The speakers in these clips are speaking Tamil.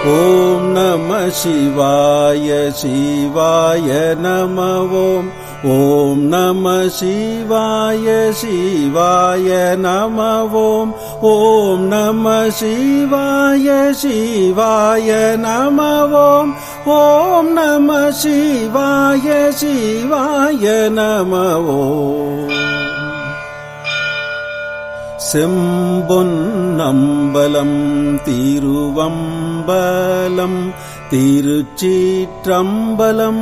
ஓம் நம சிவாய சிவாய நம ஓம் ஓம் நம சிவாய சிவாய நம ஓம் ஓம் நம சிவாய சிவாய நம ஓம் ஓம் நம சிவாய சிவாய நம ஓம் செம்பொன்னம்பலம் திருவம்பலம் திருச்சீற்றம்பலம்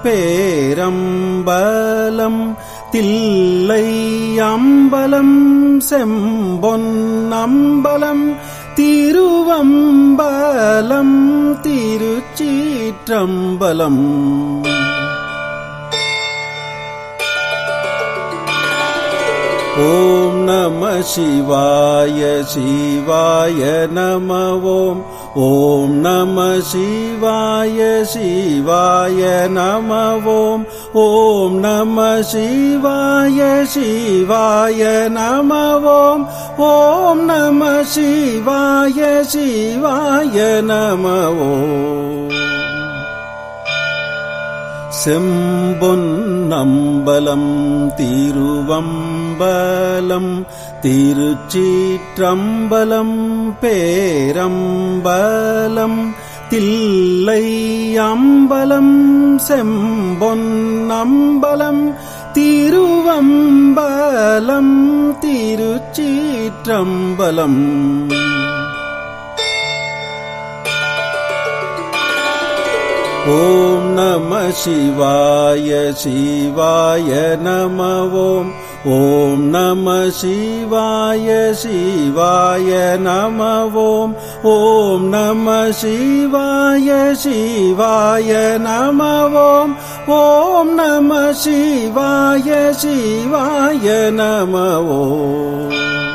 பேரம்பலம் தில்லை அம்பலம் செம்பொன்னம்பலம் திருவம்பலம் திருச்சீற்றம்பலம் ஓம் நம சிவாய சிவாய நம ஓம் ஓம் நம சிவாய சிவாய நம ஓம் ஓம் நம சிவாய சிவாய நம ஓம் ஓம் நம சிவாய சிவாய நம ஓம் செம்பொன்னம்பலம் திருவம்பலம் திருச்சீற்றம்பலம் பேரம்பலம் தில்லை அம்பலம் செம்பொன்னம்பலம் திருவம்பலம் திருச்சீற்றம்பலம் ஓம் நம சிவாய சிவாய நம ஓம் ஓம் நம சிவாய சிவாய நம ஓம் ஓம் நம சிவாய சிவாய நம ஓம் ஓம் நம சிவாய சிவாய நம ஓம்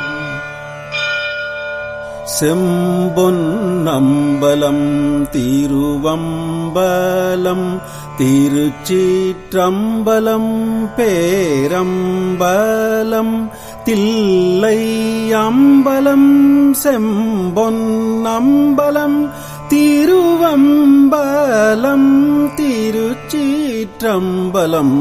செம்பொன்னம்பலம் திருவம்பலம் திருச்சீற்றம்பலம் பேரம்பலம் தில்லை அம்பலம் செம்பொன்னம்பலம் திருவம்பலம் திருச்சீற்றம்பலம்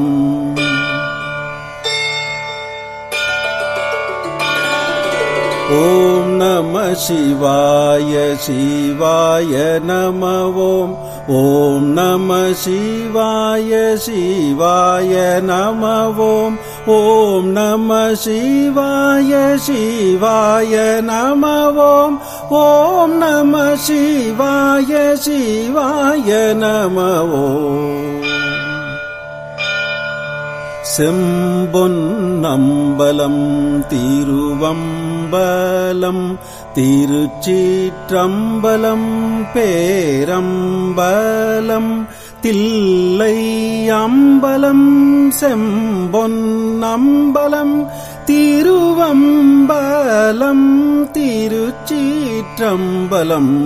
ஓம் நம சிவாய சிவாய நம ஓம் ஓம் நம சிவாய சிவாய நம ஓம் ஓம் நம சிவாய சிவாய நம ஓம் ஓம் நம சிவாய சிவாய நம ஓம் செம்பொன்னம்பலம் திருவம்பலம் திருச்சீற்றம்பலம் பேரம்பலம் தில்லை அம்பலம் செம்பொன்னம்பலம் திருவம்பலம் திருச்சீற்றம்பலம்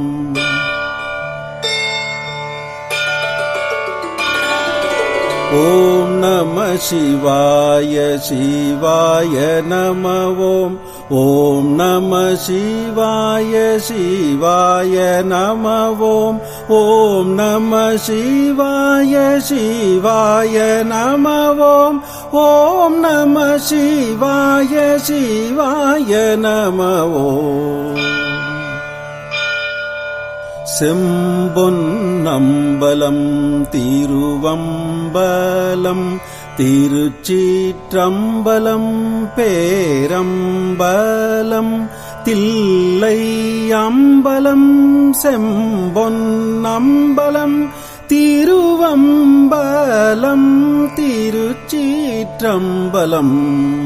ஓம் நம சிவாய சிவாய நம ஓம் ஓம் நம சிவாய சிவாய நம ஓம் ஓம் நம சிவாய சிவாய நம ஓம் ஓம் நம சிவாய சிவாய நம ஓம் செம்பொன்னம்பலம் திருவம்பலம் திருச்சீற்றம்பலம் பேரம்பலம் தில்லை அம்பலம் செம்பொன்னம்பலம் திருவம்பலம் திருச்சீற்றம்பலம்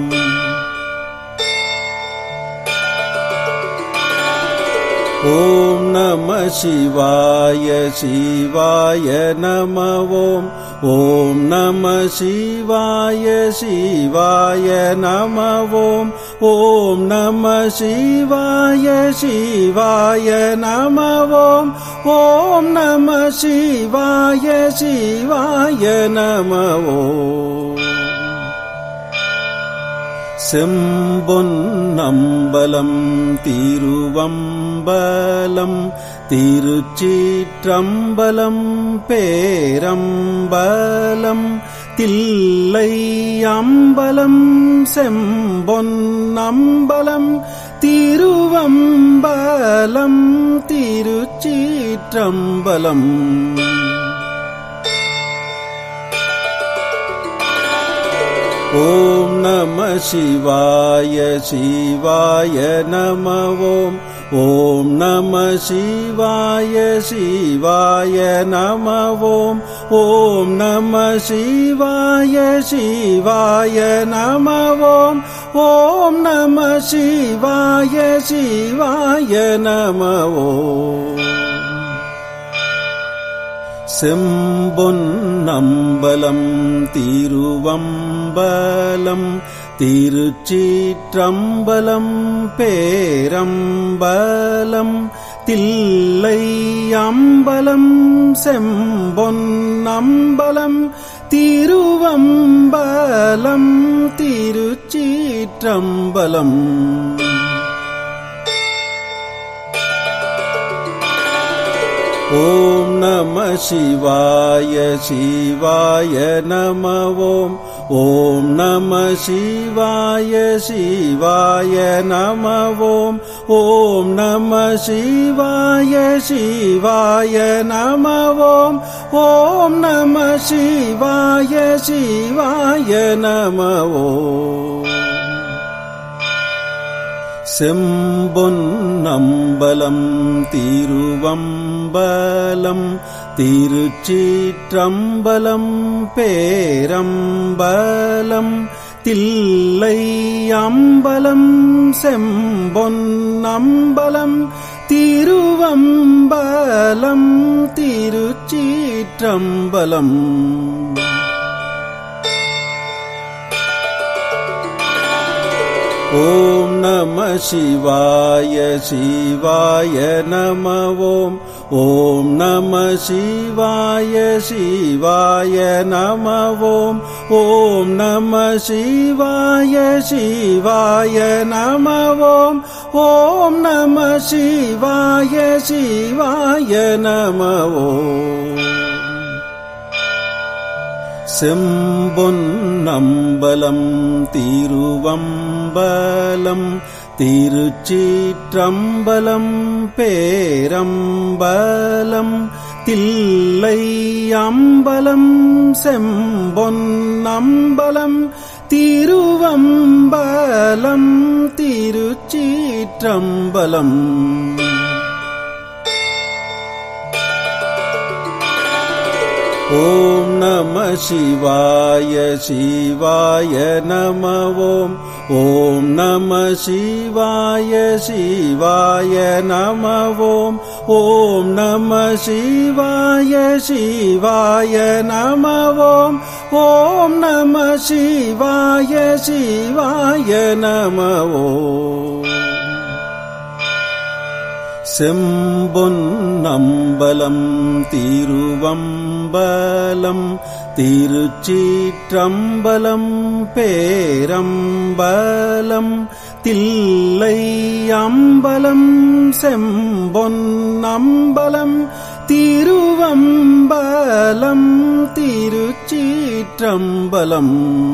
ஓம் நம சிவாய சிவாய நம ஓம் ஓம் நம சிவாய சிவாய நம ஓம் ஓம் நம சிவாய சிவாய நம ஓம் ஓம் நம சிவாய சிவாய நம ஓம் செம்பொன்னம்பலம் திருவம்பலம் திருச்சீற்றம்பலம் பேரம்பலம் தில்லை அம்பலம் செம்பொன்னம்பலம் திருவம்பலம் திருச்சீற்றம்பலம் ஓம் நம சிவாய சிவாய நம ஓம் ஓம் நம சிவாய சிவாய நம ஓம் ஓம் நம சிவாய சிவாய நம ஓம் ஓம் நம சிவாய சிவாய நம ஓம் செம்பொன்னம்பலம் திருவம்பலம் திருச்சீற்றம்பலம் பேரம்பலம் தில்லை அம்பலம் செம்பொன்னம்பலம் திருவம்பலம் திருச்சீற்றம்பலம் ஓம் நம சிவாய சிவாய நம ஓம் ஓம் நம சிவாய சிவாய நம ஓம் ஓம் நம சிவாய சிவாய நம ஓம் ஓம் நம சிவாய சிவாய நம ஓம் செம்பொன்னம்பலம் திருவம்பலம் திருச்சீற்றம்பலம் பேரம்பலம் தில்லை அம்பலம் செம்பொன்னம்பலம் திருவம்பலம் திருச்சீற்றம்பலம் ஓம் நம சிவாய சிவாய நம ஓம் ஓம் நம சிவாய சிவாய நம ஓம் ஓம் நம சிவாய சிவாய நம ஓம் ஓம் நம சிவாய சிவாய நம ஓம் செம்பொன்னம்பலம் திருவம்பலம் திருச்சீற்றம்பலம் பேரம்பலம் தில்லை அம்பலம் செம்பொன்னம்பலம் திருவம்பலம் திருச்சீற்றம்பலம் ஓம் நம சிவாய சிவாய நம ஓம் ஓம் நம சிவாய சிவாய நம ஓம் ஓம் நம சிவாய சிவாய நம ஓம் ஓம் நம சிவாய சிவாய நம ஓம் செம்பொன்னம்பலம் திருவம்பலம் திருச்சீற்றம்பலம் பேரம்பலம் தில்லை அம்பலம் செம்பொன்னம்பலம் திருவம்பலம் திருச்சீற்றம்பலம்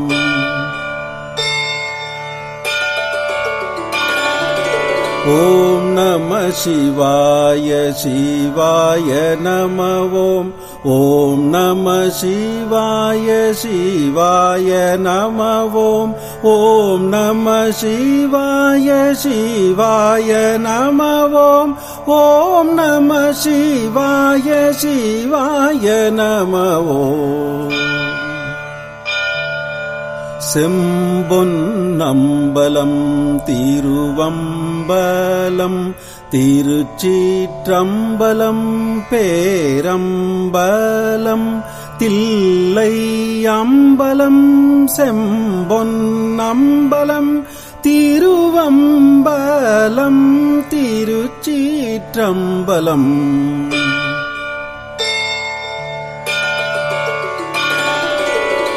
ஓம் நம சிவாய சிவாய நம ஓம் ஓம் நம சிவாய சிவாய நம ஓம் ஓம் நம சிவாய சிவாய நம ஓம் ஓம் நம சிவாய சிவாய நம ஓம் செம்பொன்னம்பலம் திருவம்பலம் திருச்சீற்றம்பலம் பேரம்பலம் தில்லை அம்பலம் செம்பொன்னம்பலம் திருவம்பலம் திருச்சீற்றம்பலம்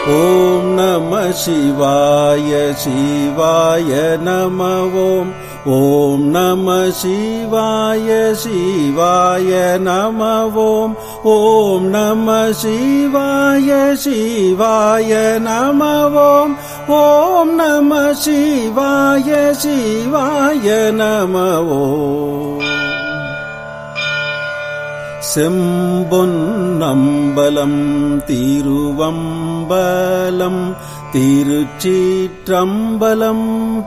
ஓம் நம சிவாய சிவாய நம ஓம் ஓம் நம சிவாய சிவாய நம ஓம் ஓம் நம சிவாய சிவாய நம ஓம் ஓம் நம சிவாய சிவாய நம ஓம் செம்பொன்னம்பலம் திருவம்பலம் திருச்சீற்றம்பலம்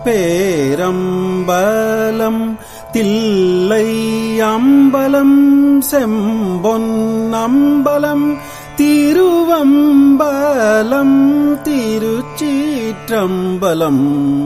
பேரம்பலம் தில்லை அம்பலம் செம்பொன்னம்பலம் திருவம்பலம் திருச்சீற்றம்பலம்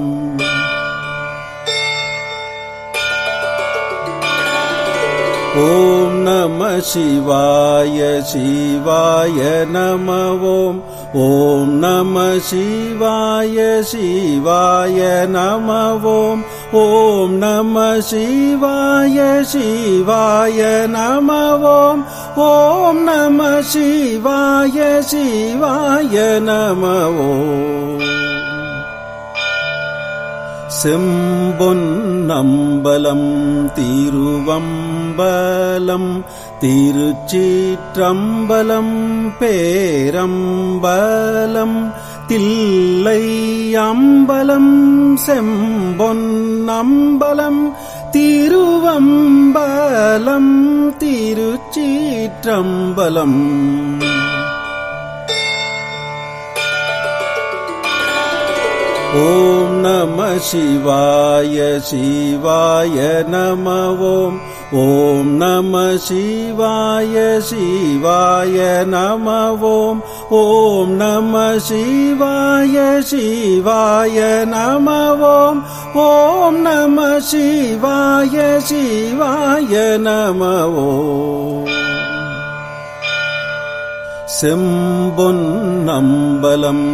ஓம் நம சிவாய சிவாய நம ஓம் ஓம் நம சிவாய சிவாய நம ஓம் ஓம் நம சிவாய சிவாய நம ஓம் ஓம் நம சிவாய சிவாய நம ஓம் செம்பொன்னம்பலம் திருவம்பலம் திருச்சீற்றம்பலம் பேரம்பலம் தில்லை அம்பலம் செம்பொன்னம்பலம் திருவம்பலம் திருச்சீற்றம்பலம் ஓம் நம சிவாய சிவாய நம ஓம் ஓம் நம சிவாய சிவாய நம ஓம் ஓம் நம சிவாய சிவாய நம ஓம் ஓம் நம சிவாய சிவாய நம ஓம் செம்பொன்னம்பலம்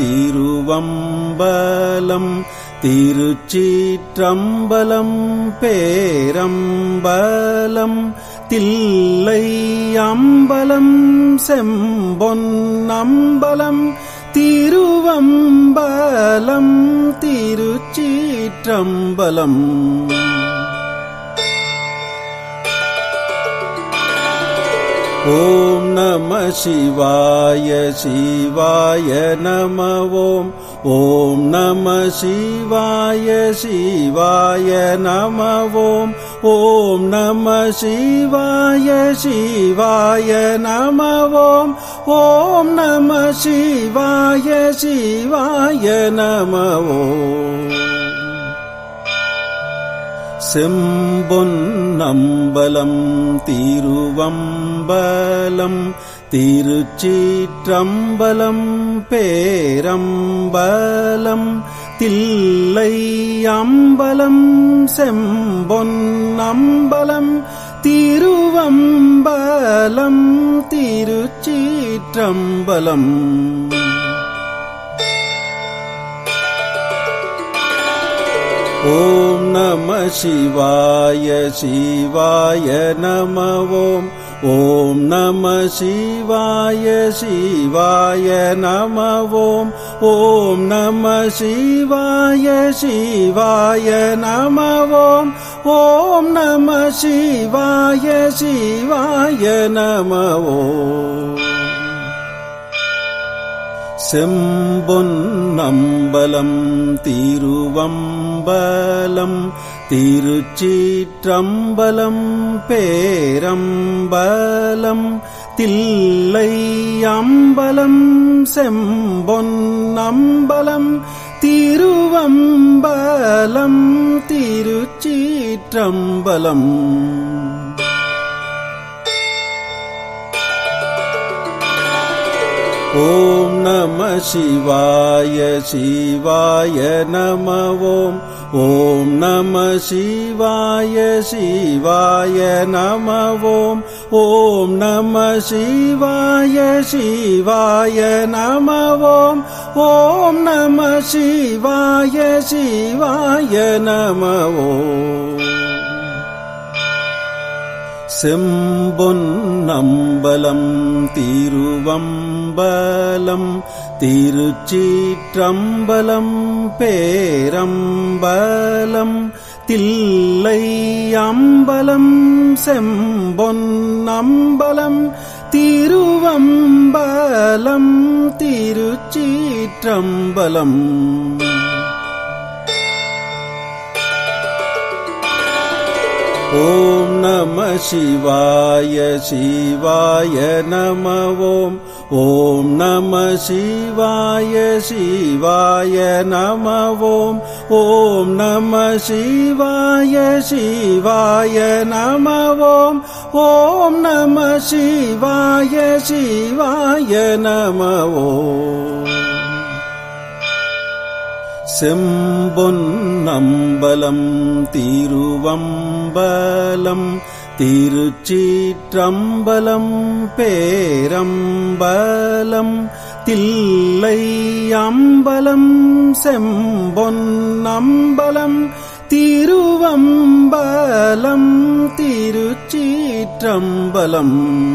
திருவம்பலம் திருச்சீற்றம்பலம் பேரம்பலம் தில்லை அம்பலம் செம்பொன்னம்பலம் திருவம்பலம் திருச்சீற்றம்பலம் ஓம் நம சிவாய சிவாய நம ஓம் ஓம் நம சிவாய சிவாய நம ஓம் ஓம் நம சிவாய சிவாய நம ஓம் ஓம் நம சிவாய சிவாய நம ஓம் செம்பொன்னம்பலம் திருவம்பலம் திருச்சீற்றம்பலம் பேரம்பலம் தில்லை அம்பலம் செம்பொன்னம்பலம் திருவம்பலம் திருச்சீற்றம்பலம் ஓம் நம சிவாய சிவாய நம ஓம் ஓம் நம சிவாய சிவாய நம ஓம் ஓம் நம சிவாய சிவாய நம ஓம் ஓம் நம சிவாய சிவாய நம ஓம் செம்பொன்னம்பலம் திருவம்பலம் திருச்சீற்றம்பலம் பேரம்பலம் தில்லை அம்பலம் செம்பொன்னம்பலம் திருவம்பலம் திருச்சீற்றம்பலம் ஓம் நம சிவாய சிவாய நம ஓம் ஓம் நம சிவாய சிவாய நம ஓம் ஓம் நம சிவாய சிவாய நம ஓம் ஓம் நம சிவாய சிவாய நம ஓம் செம்பொன்னம்பலம் திருவம்பலம் திருச்சீற்றம்பலம் பேரம்பலம் தில்லை அம்பலம் செம்பொன் அம்பலம் திருவம்பலம் திருச்சீற்றம்பலம் ஓம் நம சிவாய சிவாய நம ஓம் ஓம் நம சிவாய சிவாய நம ஓம் ஓம் நம சிவாய சிவாய நம ஓம் ஓம் நம சிவாய சிவாய நம ஓம் செம்பொன்னம்பலம் திருவம்பலம் திருச்சீற்றம்பலம் பேரம்பலம் தில்லை அம்பலம் செம்பொன்னம்பலம் திருவம்பலம் திருச்சீற்றம்பலம்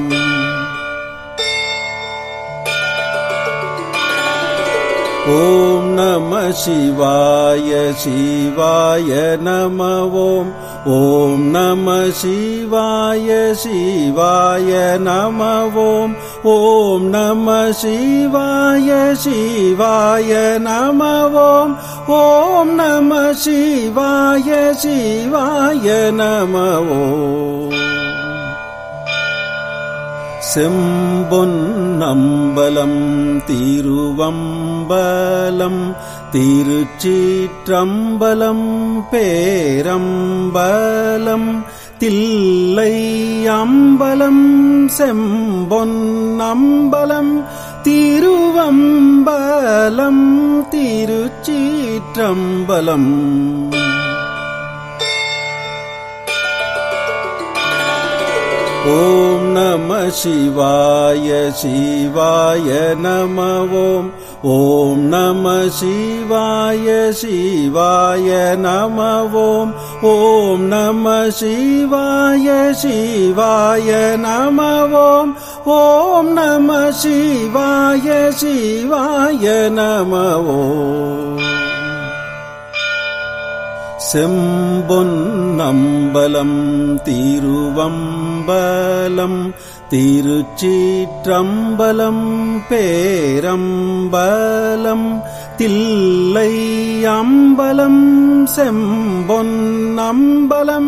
ஓம் நம சிவாய சிவாய நம ஓம் ஓம் நம சிவாய சிவாய நம ஓம் ஓம் நம சிவாய சிவாய நம ஓம் ஓம் நம சிவாய சிவாய நம ஓம் செம்பொன்னம்பலம் திருவம்பலம் திருச்சீற்றம்பலம் பேரம்பலம் தில்லை அம்பலம் செம்பொன்னம்பலம் திருவம்பலம் திருச்சீற்றம்பலம் ஓம் நம சிவாய சிவாய நம ஓம் ஓம் நம சிவாய சிவாய நம ஓம் ஓம் நம சிவாய சிவாய நம ஓம் ஓம் நம சிவாய சிவாய நம ஓம் செம்பொன்னம்பலம் திருவம்பலம் திருச்சீற்றம்பலம் பேரம்பலம் தில்லை அம்பலம் செம்பொன்னம்பலம்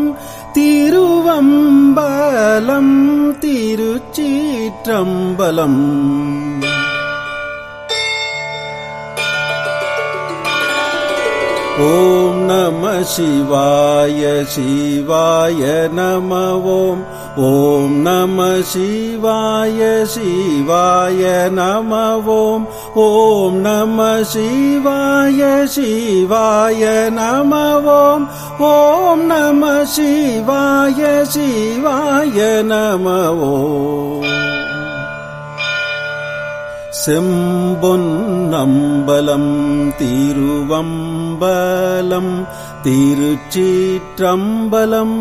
திருவம்பலம் திருச்சீற்றம்பலம் ஓம் நம சிவாய சிவாய நம ஓம் ஓம் நம சிவாய சிவாய நம ஓம் ஓம் நம சிவாய சிவாய நம ஓம் ஓம் நம சிவாய சிவாய நம ஓம் செம்பொன்னம்பலம் திருவம்பலம் திருச்சீற்றம்பலம்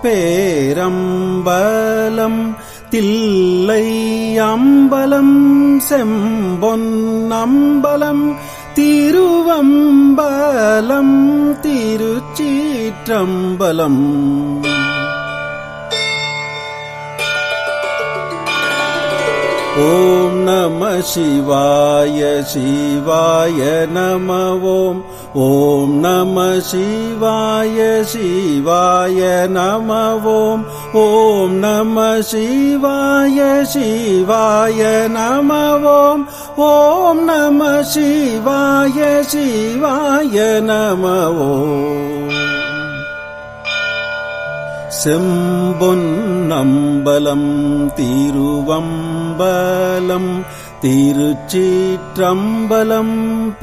பேரம்பலம் தில்லை அம்பலம் செம்பொன்னம்பலம் திருவம்பலம் திருச்சீற்றம்பலம் ஓம் நம சிவாய சிவாய நம ஓம் ஓம் நம சிவாய சிவாய நம ஓம் ஓம் நம சிவாய சிவாய நம ஓம் ஓம் நம சிவாய சிவாய நம ஓம் செம்பொன்னம்பலம் திருவம்பலம் திருச்சீற்றம்பலம்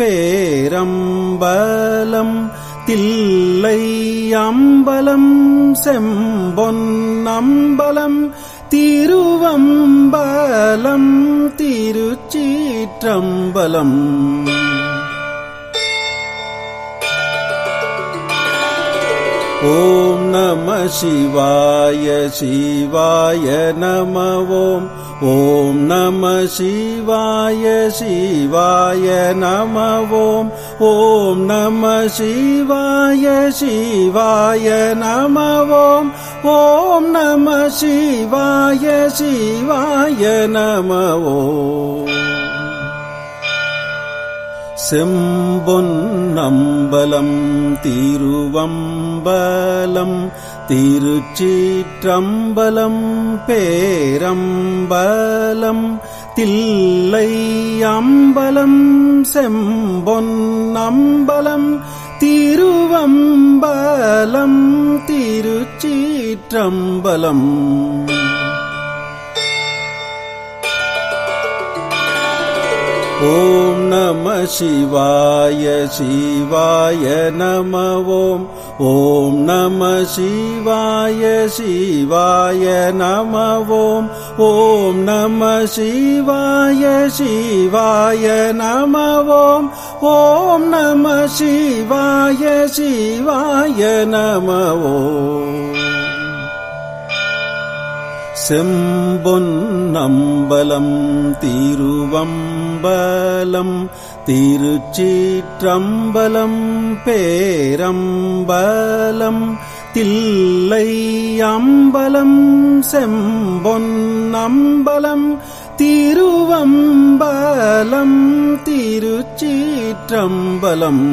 பேரம்பலம் தில்லை அம்பலம் செம்பொன்னம்பலம் திருவம்பலம் திருச்சீற்றம்பலம் ஓம் நம சிவாய சிவாய நம ஓம் ஓம் நம சிவாய சிவாய நம ஓம் ஓம் நம சிவாய சிவாய நம ஓம் ஓம் நம சிவாய சிவாய நம ஓம் செம்பொன்னம்பலம் திருவம்பலம் திருச்சீற்றம்பலம் பேரம்பலம் தில்லை அம்பலம் செம்பொன்னம்பலம் திருவம்பலம் திருச்சீற்றம்பலம் ஓம் நம சிவாய சிவாய நம ஓம் ஓம் நம சிவாய சிவாய நம ஓம் ஓம் நம சிவாய சிவாய நம ஓம் ஓம் நம சிவாய சிவாய நம ஓம் செம்பொன்னம்பலம் திருவம்பலம் திருச்சீற்றம்பலம் பேரம்பலம் தில்லை அம்பலம் செம்பொன்னம்பலம் திருவம்பலம் திருச்சீற்றம்பலம்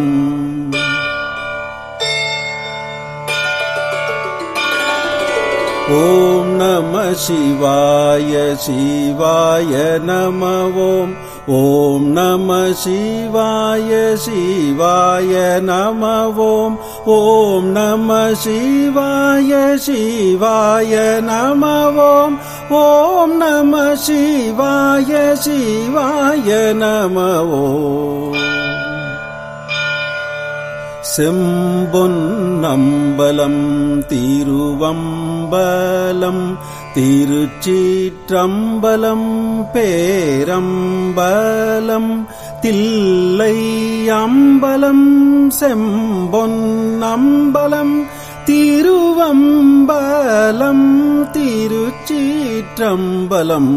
ஓம் நம சிவாய சிவாய நம ஓம் ஓம் நம சிவாய சிவாய நம ஓம் ஓம் நம சிவாய சிவாய நம ஓம் ஓம் நம சிவாய சிவாய நம ஓம் செம்பொன்னம்பலம் திருவம்பலம் திருச்சீற்றம்பலம் பேரம்பலம் தில்லை அம்பலம் செம்பொன்னம்பலம் திருவம்பலம் திருச்சீற்றம்பலம்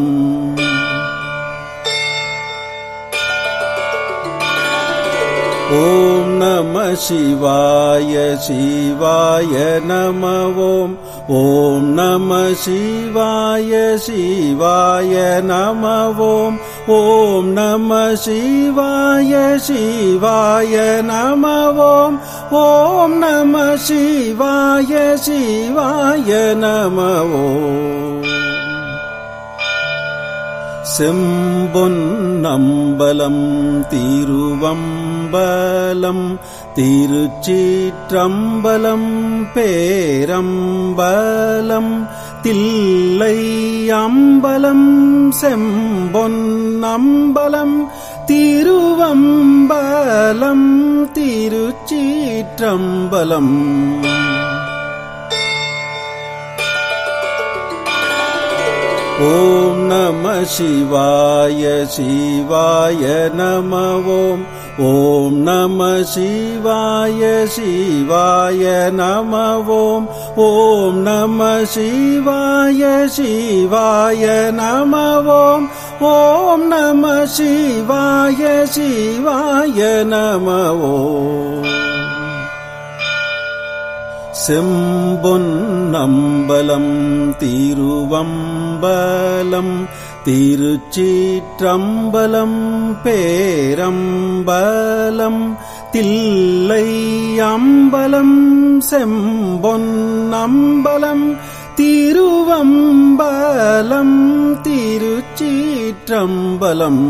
ஓம் நம சிவாய சிவாய நம ஓம் ஓம் நம சிவாய சிவாய நம ஓம் ஓம் நம சிவாய சிவாய நம ஓம் ஓம் நம சிவாய சிவாய நம ஓம் செம்பொன்னம்பலம் திருவம்பலம் திருச்சீற்றம்பலம் பேரம்பலம் தில்லை அம்பலம் செம்பொன்னம்பலம் திருவம்பலம் திருச்சீற்றம்பலம் ஓம் நம சிவாய சிவாய நம ஓம் ஓம் நம சிவாய சிவாய நம ஓம் ஓம் நம சிவாய சிவாய நம ஓம் ஓம் நம சிவாய சிவாய நம ஓம் செம்பொன்னம்பலம் திருவம்பலம் திருச்சீற்றம்பலம் பேரம்பலம் தில்லை அம்பலம் செம்பொன்னம்பலம் திருவம்பலம் திருச்சீற்றம்பலம்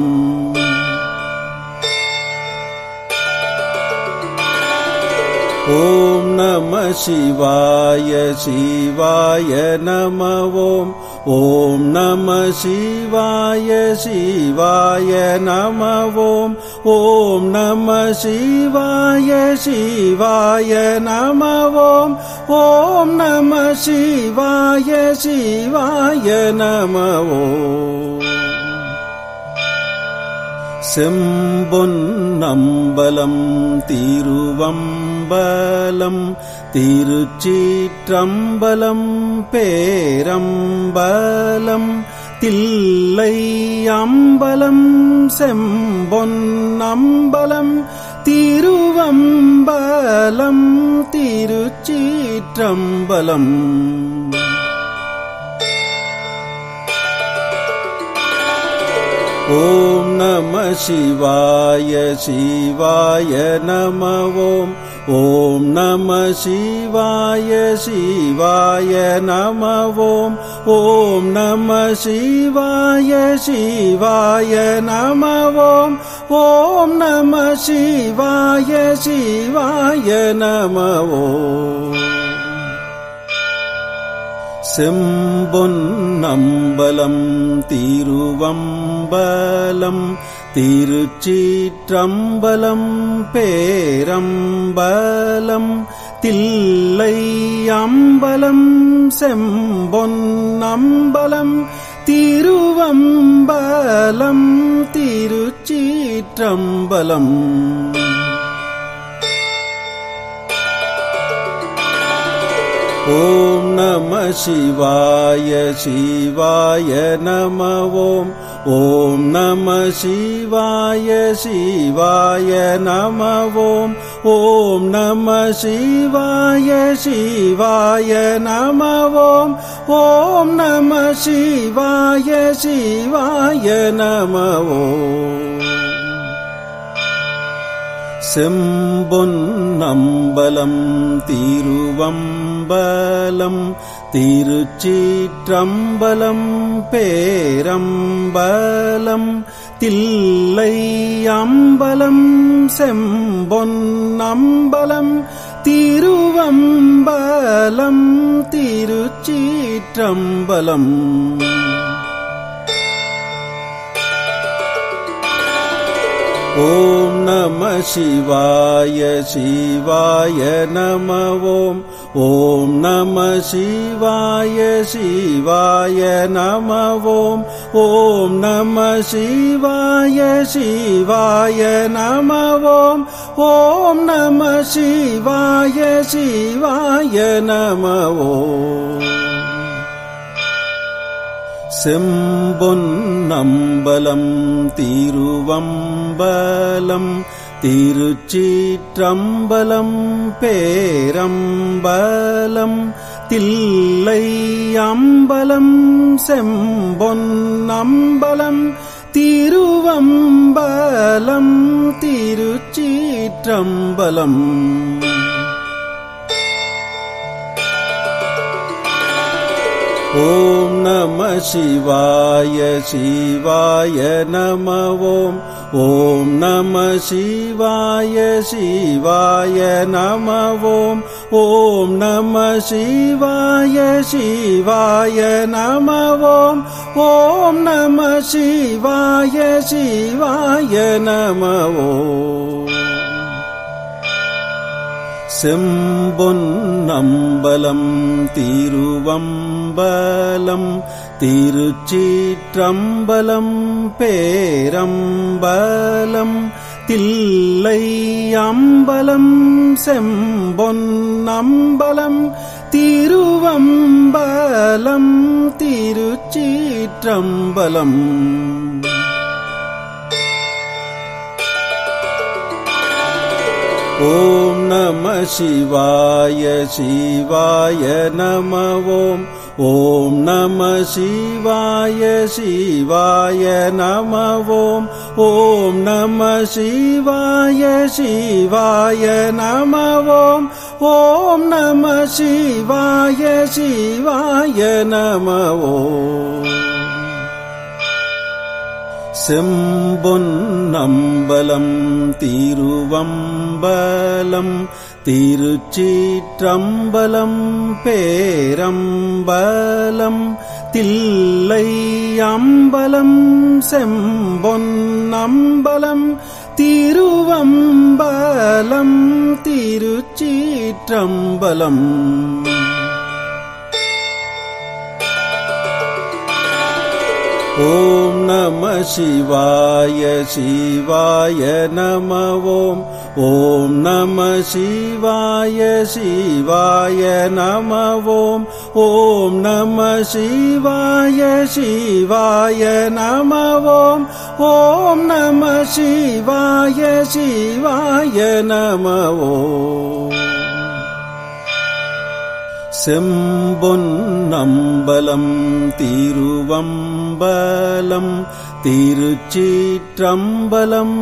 ஓம் நம சிவாய சிவாய நம ஓம் ஓம் நம சிவாய சிவாய நம ஓம் ஓம் நம சிவாய சிவாய நம ஓம் ஓம் நம சிவாய சிவாய நம ஓம் செம்பொன்னம்பலம் திருவம்பலம் திருச்சீற்றம்பலம் பேரம்பலம் தில்லை அம்பலம் செம்பொன் அம்பலம் திருவம்பலம் திருச்சீற்றம்பலம் ஓம் நம சிவாய சிவாய நம ஓம் ஓம் நம சிவாய சிவாய நம ஓம் ஓம் நம சிவாய சிவாய நம ஓம் ஓம் நம சிவாய சிவாய நம ஓம் செம்பொன்னம்பலம் திருவம்பலம் திருச்சீற்றம்பலம் பேரம்பலம் தில்லை அம்பலம் செம்பொன்னம்பலம் திருவம்பலம் திருச்சீற்றம்பலம் ஓம் நம சிவாய சிவாய நம ஓம் ஓம் நம சிவாய சிவாய நம ஓம் ஓம் நம சிவாய சிவாய நம ஓம் ஓம் நம சிவாய சிவாய நம ஓம் செம்பொன்னம்பலம் திருவம்பலம் திருச்சீற்றம்பலம் பேரம்பலம் தில்லை அம்பலம் செம்பொன்னம்பலம் திருவம்பலம் திருச்சீற்றம்பலம் ஓம் நம சிவாய சிவாய நம ஓம் ஓம் நம சிவாய சிவாய நம ஓம் ஓம் நம சிவாய சிவாய நம ஓம் ஓம் நம சிவாய சிவாய நம ஓம் செம்பொன்னம்பலம் திருவம்பலம் திருச்சீற்றம்பலம் பேரம்பலம் தில்லை அம்பலம் செம்பொன்னம்பலம் திருவம்பலம் திருச்சீற்றம்பலம் ஓம் நம சிவாய சிவாய நம ஓம் ஓம் நம சிவாய சிவாய நம ஓம் ஓம் நம சிவாய சிவாய நம ஓம் ஓம் நம சிவாய சிவாய நம ஓம் செம்பொன்னம்பலம் திருவம்பலம் திருச்சீற்றம்பலம் பேரம்பலம் தில்லை அம்பலம் செம்பொன்னம்பலம் திருவம்பலம் திருச்சீற்றம்பலம் ஓம் நம சிவாய சிவாய நம ஓம் ஓம் நம சிவாய சிவாய நம ஓம் ஓம் நம சிவாய சிவாய நம ஓம் ஓம் நம சிவாய சிவாய நம ஓம் செம்பொன்னம்பலம் திருவம்பலம் திருச்சீற்றம்பலம் பேரம்பலம் தில்லை அம்பலம் செம்பொன்னம்பலம் திருவம்பலம் திருச்சீற்றம்பலம் ஓம் நம சிவாய சிவாய நம ஓம் ஓம் நம சிவாய சிவாய நம ஓம் ஓம் நம சிவாய சிவாய நம ஓம் ஓம் நம சிவாய சிவாய நம ஓம் செம்பொன்னம்பலம் திருவம்பலம் திருச்சீற்றம்பலம்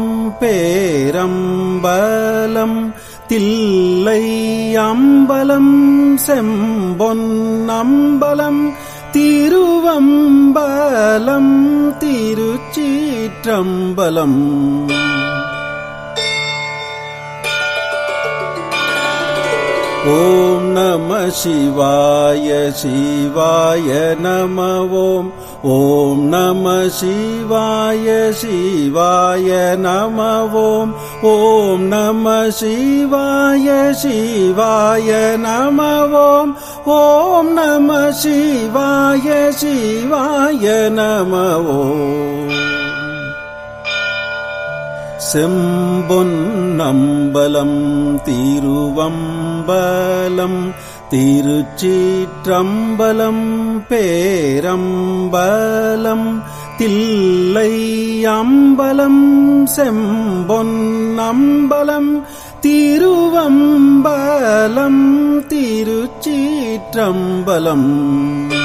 பேரம்பலம் தில்லை அம்பலம் செம்பொன்னம்பலம் திருவம்பலம் திருச்சீற்றம்பலம் ஓம் நம சிவாய சிவாய நம ஓம் ஓம் நம சிவாய சிவாய நம ஓம் ஓம் நம சிவாய சிவாய நம ஓம் ஓம் நம சிவாய சிவாய நம ஓம் செம்பொன்னம்பலம் திருவம்பலம் திருச்சீற்றம்பலம் பேரம்பலம் தில்லை அம்பலம் செம்பொன்னம்பலம் திருவம்பலம் திருச்சீற்றம்பலம்